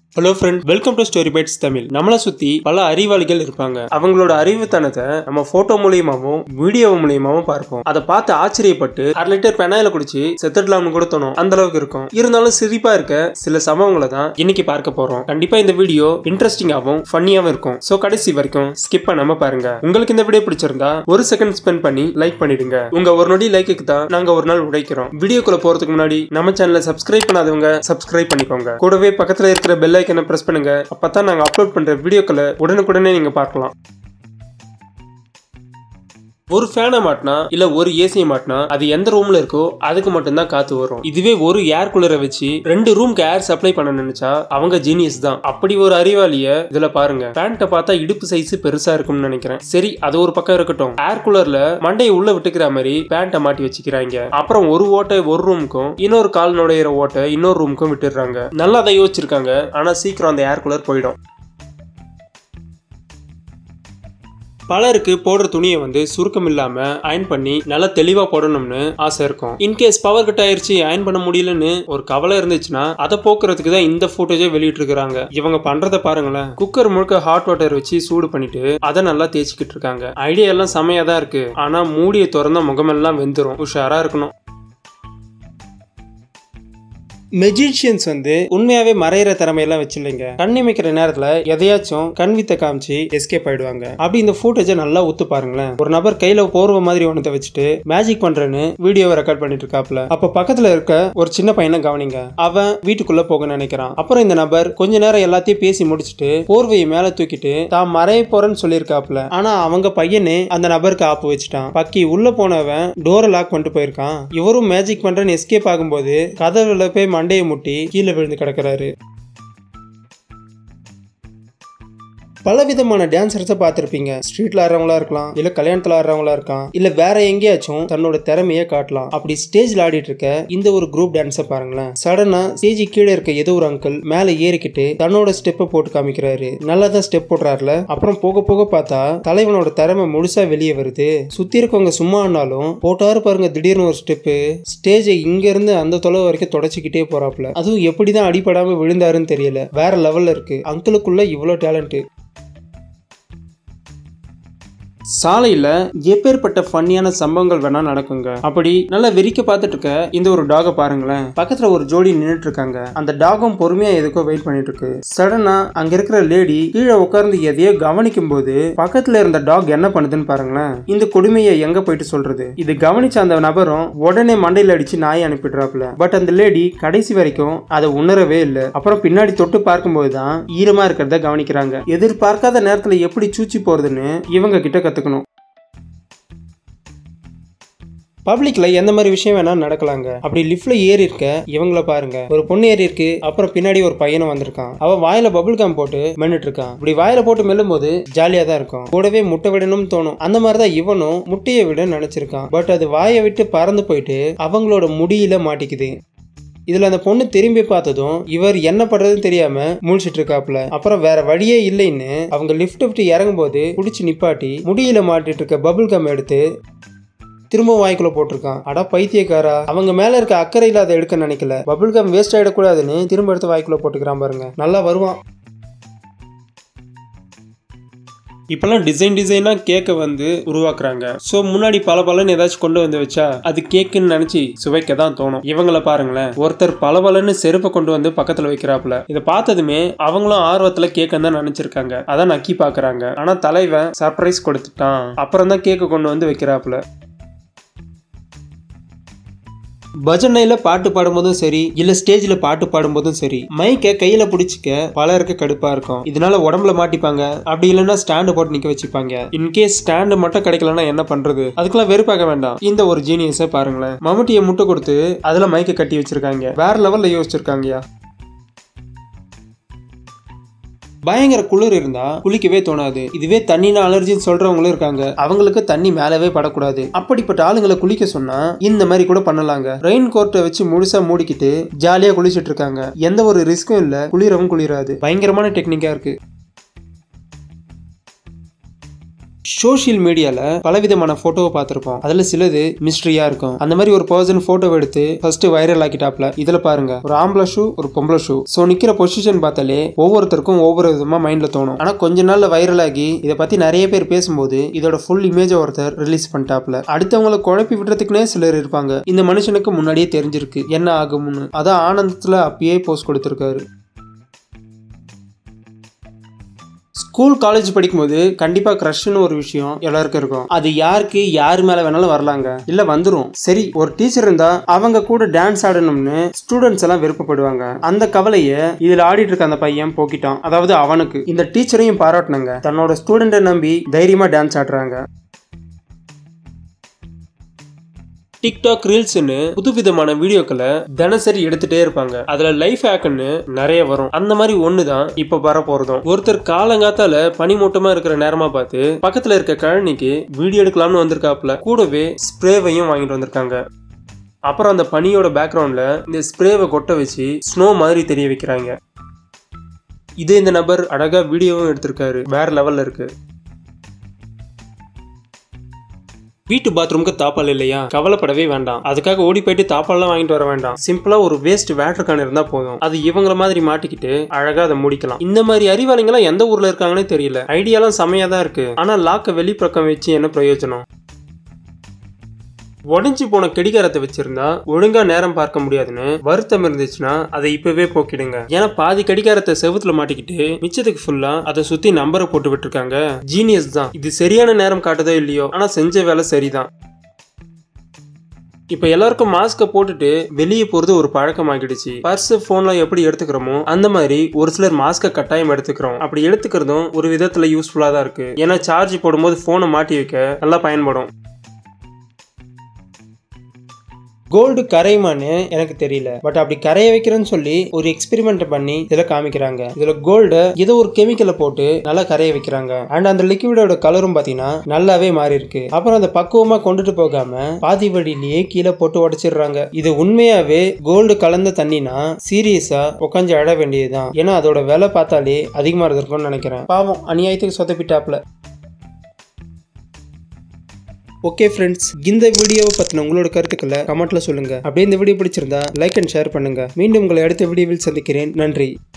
hello friend welcome to Story Bytes Tamil நம்மளை சுத்தி பல அறிவாளிகள் இருப்பாங்க அவங்களோட அறிவுத்தனத்தை நம்ம போட்டோ மூலியமாவும் வீடியோ மூலியமாவும் பார்ப்போம் அதை பார்த்து ஆச்சரியப்பட்டு அரை லிட்டர் பெனாயில குடிச்சு செத்துடலாம்னு கூட தோணும் அந்த அளவுக்கு இருக்கும் இருந்தாலும் சிரிப்பா இருக்க சில சம்பவங்களை தான் இன்னைக்கு பார்க்க போறோம் கண்டிப்பா இந்த வீடியோ இன்ட்ரெஸ்டிங்காகவும் ஃபன்னியாவும் இருக்கும் சோ கடைசி வரைக்கும் ஸ்கிப் பண்ணாம பாருங்க உங்களுக்கு இந்த வீடியோ பிடிச்சிருந்தா ஒரு செகண்ட் ஸ்பெண்ட் பண்ணி லைக் பண்ணிடுங்க உங்க ஒரு நொடி லைக்குக்கு தான் நாங்க ஒரு நாள் உடைக்கிறோம் வீடியோக்குள்ள போறதுக்கு முன்னாடி நம்ம சேனலை சப்ஸ்கிரைப் பண்ணாதவங்க சப்ஸ்கிரைப் பண்ணிக்கோங்க கூடவே பக்கத்துல இருக்கிற பெல் ஐக்கனை பிரஸ் பண்ணுங்க அப்பதான் நாங்க அப்லோட் பண்ற வீடியோக்களை உடனுக்குடனே நீங்க பார்க்கலாம் ஒரு ஃபேனை மாட்டினா இல்ல ஒரு ஏசியை மாட்டினா அது எந்த ரூம்ல இருக்கோ அதுக்கு மட்டும்தான் காத்து வரும் இதுவே ஒரு ஏர் கூலரை வச்சு ரெண்டு ரூம்க்கு ஏர் சப்ளை பண்ண நினைச்சா அவங்க ஜீனியஸ் தான் அப்படி ஒரு அறிவாளிய இதுல பாருங்க பேண்ட்டை பார்த்தா இடுப்பு சைஸ் பெருசா இருக்கும்னு நினைக்கிறேன் சரி அது ஒரு பக்கம் இருக்கட்டும் ஏர் கூலர்ல மண்டையை உள்ள விட்டுக்கிற மாதிரி பேண்ட்டை மாட்டி வச்சுக்கிறாங்க அப்புறம் ஒரு ஓட்டை ஒரு ரூமுக்கும் இன்னொரு கால் நுழையிற ஓட்டை இன்னொரு ரூமுக்கும் விட்டுடுறாங்க நல்லா அதை யோசிச்சிருக்காங்க ஆனா சீக்கிரம் அந்த ஏர் கூலர் போயிடும் பலருக்கு போடுற துணியை வந்து சுருக்கம் இல்லாம அயன் பண்ணி நல்லா தெளிவா போடணும்னு ஆசை இருக்கும் இன்கேஸ் பவர் கட் ஆயிருச்சு அயன் பண்ண முடியலன்னு ஒரு கவலை இருந்துச்சுன்னா அதை போக்குறதுக்கு தான் இந்த போட்டோஜே வெளியிட்டு இருக்காங்க இவங்க பண்றத பாருங்களேன் குக்கர் முழுக்க ஹாட் வாட்டர் வச்சு சூடு பண்ணிட்டு அதை நல்லா தேய்ச்சிக்கிட்டு இருக்காங்க ஐடியா எல்லாம் செமையா தான் இருக்கு ஆனா மூடியை திறந்த முகமெல்லாம் வெந்துரும் உஷாரா இருக்கணும் மெஜிஷியன்ஸ் வந்து உண்மையாவே மறையிற திறமையெல்லாம் வச்சில்லைங்க கண்ணிமைக்கிற நேரத்துல எதையாச்சும் கண் வித்த காமிச்சு எஸ்கேப் ஆயிடுவாங்க அப்படி இந்த ஃபுட்டேஜை நல்லா ஒத்து பாருங்களேன் ஒரு நபர் கையில போர்வை மாதிரி ஒன்றத்தை வச்சுட்டு மேஜிக் பண்றேன்னு வீடியோவை ரெக்கார்ட் பண்ணிட்டு இருக்காப்ல அப்ப பக்கத்துல இருக்க ஒரு சின்ன பையனை கவனிங்க அவன் வீட்டுக்குள்ள போக நினைக்கிறான் அப்புறம் இந்த நபர் கொஞ்ச நேரம் எல்லாத்தையும் பேசி முடிச்சுட்டு போர்வையை மேல தூக்கிட்டு தான் மறைய போறேன்னு சொல்லியிருக்காப்ல ஆனா அவங்க பையனே அந்த நபருக்கு ஆப்பு வச்சுட்டான் பக்கி உள்ள போனவன் டோரை லாக் பண்ணிட்டு போயிருக்கான் இவரும் மேஜிக் பண்றேன்னு எஸ்கேப் ஆகும்போது கதவுல போய் மண்டையை முட்டி கீழே விழுந்து கிடக்குறாரு பலவிதமான டான்சர்ஸை பார்த்துருப்பீங்க ஸ்ட்ரீட்ல ஆடுறவங்களா இருக்கலாம் இல்ல கல்யாணத்துல ஆடுறவங்களா இருக்கலாம் இல்ல வேற எங்கேயாச்சும் தன்னோட திறமையை காட்டலாம் அப்படி ஸ்டேஜ்ல ஆடிட்டு இருக்க இந்த ஒரு குரூப் டான்ஸை பாருங்களேன் சடனா ஸ்டேஜ் கீழே இருக்க ஏதோ ஒரு அங்கிள் மேல ஏறிக்கிட்டு தன்னோட ஸ்டெப்பை போட்டு காமிக்கிறாரு நல்லா தான் ஸ்டெப் போடுறாருல அப்புறம் போக போக பார்த்தா தலைவனோட திறமை முழுசா வெளியே வருது சுத்தி இருக்கவங்க சும்மா ஆனாலும் போட்டாரு பாருங்க திடீர்னு ஒரு ஸ்டெப்பு ஸ்டேஜை இங்க இருந்து அந்த தொலைவு வரைக்கும் தொடச்சிக்கிட்டே போறாப்ல அதுவும் எப்படிதான் அடிபடாம விழுந்தாருன்னு தெரியல வேற லெவல்ல இருக்கு அங்கிளுக்குள்ள இவ்வளவு டேலண்ட் சாலையில எப்பேற்பட்ட ஃபன்னியான சம்பவங்கள் வேணா நடக்குங்க அப்படி நல்லா வெறிக்க பார்த்துட்டு இருக்க இந்த ஒரு டாகை பாருங்களேன் பக்கத்துல ஒரு ஜோடி நின்னுட்டு இருக்காங்க அந்த டாகும் பொறுமையா எதுக்கோ வெயிட் பண்ணிட்டு இருக்கு சடனா அங்க இருக்கிற லேடி கீழே உட்கார்ந்து எதையோ கவனிக்கும் போது பக்கத்துல இருந்த டாக் என்ன பண்ணுதுன்னு பாருங்களேன் இந்த கொடுமையை எங்க போயிட்டு சொல்றது இது கவனிச்ச அந்த நபரும் உடனே மண்டையில அடிச்சு நாயை அனுப்பிடுறாப்ல பட் அந்த லேடி கடைசி வரைக்கும் அதை உணரவே இல்லை அப்புறம் பின்னாடி தொட்டு பார்க்கும்போது தான் ஈரமா இருக்கிறத கவனிக்கிறாங்க எதிர்பார்க்காத நேரத்துல எப்படி சூச்சி போறதுன்னு இவங்க கிட்ட கத்துக்கணும் பப்ளிக்ல எந்த மாதிரி விஷயம் வேணா நடக்கலாங்க அப்படி லிஃப்ட்ல ஏறி இருக்க இவங்கள பாருங்க ஒரு பொண்ணு ஏறி இருக்கு அப்புறம் பின்னாடி ஒரு பையனும் வந்திருக்கான் அவன் வாயில பபுள் காம் போட்டு மென்னுட்டு இருக்கான் இப்படி வாயில போட்டு மெல்லும் போது ஜாலியா தான் இருக்கும் கூடவே முட்டை விடணும்னு தோணும் அந்த மாதிரி தான் இவனும் முட்டையை விட நினைச்சிருக்கான் பட் அது வாயை விட்டு பறந்து போயிட்டு அவங்களோட முடியில மாட்டிக்குது இதுல அந்த பொண்ணு திரும்பி பார்த்ததும் இவர் என்ன பண்றதுன்னு தெரியாம முழிச்சிட்டு இருக்காப்ல அப்புறம் வேற வழியே இல்லைன்னு அவங்க லிஃப்ட் விட்டு இறங்கும் போது புடிச்சு நிப்பாட்டி முடியில மாட்டிட்டு இருக்க பபுள் கம் எடுத்து திரும்ப வாய்க்குள்ள போட்டிருக்கான் அட பைத்தியக்காரா அவங்க மேல இருக்க அக்கறை இல்லாத எடுக்க நினைக்கல பபுள் கம் வேஸ்ட் ஆயிடக்கூடாதுன்னு திரும்ப எடுத்து வாய்க்குள்ள போட்டுக்கிறான் பாருங்க நல்லா வருவான் இப்பெல்லாம் டிசைன் டிசைனாக கேக்கை வந்து உருவாக்குறாங்க ஸோ முன்னாடி பல பலன்னு ஏதாச்சும் கொண்டு வந்து வச்சா அது கேக்குன்னு நினச்சி சுவைக்க தான் தோணும் இவங்கள பாருங்களேன் ஒருத்தர் பல பலன்னு செருப்பை கொண்டு வந்து பக்கத்தில் வைக்கிறாப்புல இதை பார்த்ததுமே அவங்களும் ஆர்வத்தில் கேக்கன்னு தான் நினச்சிருக்காங்க அதான் நக்கி பார்க்குறாங்க ஆனால் தலைவன் சர்ப்ரைஸ் கொடுத்துட்டான் அப்புறம் தான் கேக்கை கொண்டு வந்து வைக்கிறாப்புல பஜனையில பாட்டு பாடும்போதும் சரி இல்ல ஸ்டேஜ்ல பாட்டு பாடும்போதும் சரி மைக்க கையில பிடிச்சிக்க பலருக்கு கடுப்பா இருக்கும் இதனால உடம்புல மாட்டிப்பாங்க அப்படி இல்லைன்னா ஸ்டாண்டு போட்டு நிக்க வச்சுப்பாங்க இன்கேஸ் ஸ்டாண்டு மட்டும் கிடைக்கலன்னா என்ன பண்றது அதுக்கெல்லாம் வெறுப்பாக வேண்டாம் இந்த ஒரு ஜீனியஸை பாருங்களேன் மம்முட்டியை முட்டை கொடுத்து அதுல மைக்க கட்டி வச்சிருக்காங்க வேற லெவல்ல யோசிச்சிருக்காங்கயா பயங்கர குளிர் இருந்தா குளிக்கவே தோணாது இதுவே தண்ணினா அலர்ஜின்னு சொல்றவங்களும் இருக்காங்க அவங்களுக்கு தண்ணி மேலவே படக்கூடாது அப்படிப்பட்ட ஆளுங்களை குளிக்க சொன்னா இந்த மாதிரி கூட பண்ணலாங்க ரெயின் கோர்ட்டை வச்சு முழுசா மூடிக்கிட்டு ஜாலியா குளிச்சிட்டு இருக்காங்க எந்த ஒரு ரிஸ்க்கும் இல்ல குளிரவும் குளிராது பயங்கரமான டெக்னிக்கா இருக்கு சோஷியல் மீடியால பலவிதமான போட்டோவை பார்த்திருப்போம் அதுல சிலது மிஸ்ட்ரியா இருக்கும் அந்த மாதிரி ஒரு பர்சன் போட்டோ எடுத்து ஃபர்ஸ்ட் வைரல் ஆக்கிட்டாப்ல இதுல பாருங்க ஒரு ஆம்பளை ஷூ ஒரு பொம்பளை ஷூ சோ நிக்கிற பொசிஷன் பார்த்தாலே ஒவ்வொருத்தருக்கும் ஒவ்வொரு விதமா மைண்ட்ல தோணும் ஆனா கொஞ்ச நாள்ல வைரல் ஆகி இதை பத்தி நிறைய பேர் பேசும்போது இதோட ஃபுல் இமேஜ் ஒருத்தர் ரிலீஸ் பண்ணிட்டாப்ல அடுத்தவங்களை குழப்பி விடுறதுக்குனே சிலர் இருப்பாங்க இந்த மனுஷனுக்கு முன்னாடியே தெரிஞ்சிருக்கு என்ன ஆகும்னு அதான் ஆனந்தத்துல அப்பயே போஸ்ட் கொடுத்திருக்காரு ஸ்கூல் காலேஜ் படிக்கும்போது கண்டிப்பா க்ரஷ்னு ஒரு விஷயம் எல்லாருக்கும் இருக்கும் அது யாருக்கு யார் மேல வேணாலும் வரலாங்க இல்ல வந்துரும் சரி ஒரு டீச்சர் இருந்தா அவங்க கூட டான்ஸ் ஆடணும்னு ஸ்டூடெண்ட்ஸ் எல்லாம் விருப்பப்படுவாங்க அந்த கவலைய இதுல ஆடிட்டு இருக்க அந்த பையன் போக்கிட்டான் அதாவது அவனுக்கு இந்த டீச்சரையும் பாராட்டினாங்க தன்னோட ஸ்டூடெண்ட்டை நம்பி தைரியமா டான்ஸ் ஆடுறாங்க டிக்டாக் ரீல்ஸ்னு புதுவிதமான வீடியோக்களை தினசரி எடுத்துட்டே இருப்பாங்க அதுல லைஃப் ஹேக்குன்னு நிறைய வரும் அந்த மாதிரி ஒண்ணுதான் இப்ப வர போறதும் ஒருத்தர் காலங்காத்தால பனிமூட்டமா இருக்கிற நேரமா பார்த்து பக்கத்துல இருக்க கழனிக்கு வீடியோ எடுக்கலாம்னு வந்திருக்காப்ல கூடவே ஸ்ப்ரேவையும் வாங்கிட்டு வந்திருக்காங்க அப்புறம் அந்த பனியோட பேக்ரவுண்ட்ல இந்த ஸ்ப்ரேவை கொட்ட வச்சு ஸ்னோ மாதிரி தெரிய வைக்கிறாங்க இதே இந்த நபர் அழகா வீடியோவும் எடுத்திருக்காரு வேற லெவல்ல இருக்கு வீட்டு பாத்ரூமுக்கு தாப்பால் இல்லையா கவலைப்படவே வேண்டாம் அதுக்காக ஓடி போயிட்டு தாப்பால்லாம் வாங்கிட்டு வர வேண்டாம் சிம்பிளா ஒரு வேஸ்ட் வேட்டர் கேன் இருந்தா போதும் அது இவங்கள மாதிரி மாட்டிக்கிட்டு அழகா அதை முடிக்கலாம் இந்த மாதிரி அறிவாளிங்களாம் எந்த ஊர்ல இருக்காங்கன்னே தெரியல ஐடியாலாம் செமையா தான் இருக்கு ஆனா லாக்க வெளிப்பக்கம் வச்சு என்ன பிரயோஜனம் உடஞ்சி போன கெடிகாரத்தை வச்சிருந்தா ஒழுங்கா நேரம் பார்க்க முடியாதுன்னு வருத்தம் இருந்துச்சுன்னா அதை இப்பவே போக்கிடுங்க ஏன்னா பாதி கடிகாரத்தை செவுத்துல மாட்டிக்கிட்டு மிச்சத்துக்கு ஃபுல்லா அதை சுத்தி நம்பரை போட்டு விட்டுருக்காங்க ஜீனியஸ் தான் இது சரியான நேரம் காட்டுதோ இல்லையோ ஆனா செஞ்ச வேலை சரிதான் இப்ப எல்லாருக்கும் மாஸ்க போட்டுட்டு வெளியே போறது ஒரு பழக்கமாகிடுச்சு பர்ஸ் போன்ல எப்படி எடுத்துக்கிறோமோ அந்த மாதிரி ஒரு சிலர் மாஸ்க கட்டாயம் எடுத்துக்கிறோம் அப்படி எடுத்துக்கிறதும் ஒரு விதத்துல யூஸ்ஃபுல்லா தான் இருக்கு ஏன்னா சார்ஜ் போடும்போது போனை மாட்டி வைக்க நல்லா பயன்படும் கோல்டு கரையுமான்னு எனக்கு தெரியல பட் அப்படி கரைய வைக்கிறேன்னு சொல்லி ஒரு எக்ஸ்பெரிமெண்ட் பண்ணி இதுல காமிக்கிறாங்க இதுல கோல்டு ஏதோ ஒரு கெமிக்கலை போட்டு நல்லா கரைய வைக்கிறாங்க அண்ட் அந்த லிக்விடோட கலரும் பாத்தீங்கன்னா நல்லாவே மாறி இருக்கு அப்புறம் அந்த பக்குவமா கொண்டுட்டு போகாம பாதி வழியிலேயே கீழே போட்டு உடைச்சிடுறாங்க இது உண்மையாவே கோல்டு கலந்த தண்ணினா சீரியஸா உட்காந்து அழ வேண்டியதுதான் ஏன்னா அதோட விலை பார்த்தாலே அதிகமா இருந்திருக்கும்னு நினைக்கிறேன் பாவம் அநியாயத்துக்கு சொதப்பிட்டாப்ல ஓகே ஃப்ரெண்ட்ஸ் இந்த வீடியோவை பற்றின உங்களோட கருத்துக்களை கமெண்ட்ல சொல்லுங்க அப்படியே இந்த வீடியோ பிடிச்சிருந்தா லைக் அண்ட் ஷேர் பண்ணுங்க மீண்டும் உங்களை அடுத்த வீடியோவில் சந்திக்கிறேன் நன்றி